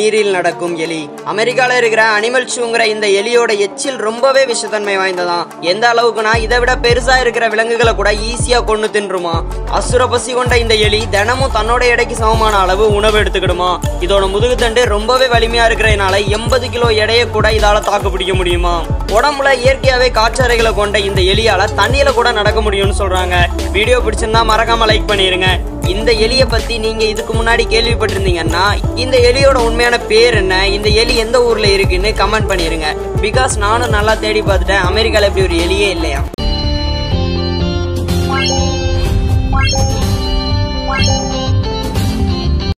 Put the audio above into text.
நீரில் நடக்கும் எலி அமெரிக்கால இருக்கிற அனிமல் ஷூங்கிற இந்த எலியோட எச்சில் ரொம்பவே விஷத்தன்மை வாய்ந்ததாம் எந்த அளவுக்குனா இதை விட பெருசா இருக்கிற விலங்குகளை கூட ஈஸியா கொண்டு தின்றுமா அசுர பசி கொண்ட இந்த எலி தினமும் தன்னோட எடைக்கு சமமான அளவு உணவு எடுத்துக்கிடுமா இதோட முதுகுத்தண்டு ரொம்பவே வலிமையா இருக்கிறதுனால எண்பது கிலோ எடையை கூட இதால தாக்கு பிடிக்க முடியுமா உடம்புல இயற்கையாவே காற்றறைகளை கொண்ட இந்த எலியால தண்ணியில கூட நடக்க முடியும்னு சொல்றாங்க வீடியோ பிடிச்சிருந்தா மறக்காம லைக் பண்ணிருங்க இந்த எலியை பத்தி நீங்க இதுக்கு முன்னாடி கேள்விப்பட்டிருந்தீங்கன்னா இந்த எலியோட உண்மையான பேர் என்ன இந்த எலி எந்த ஊர்ல இருக்குன்னு கமெண்ட் பண்ணிருங்க பிகாஸ் நானும் நல்லா தேடி பார்த்துட்டேன் அமெரிக்கால இப்படி ஒரு எலியே இல்லையா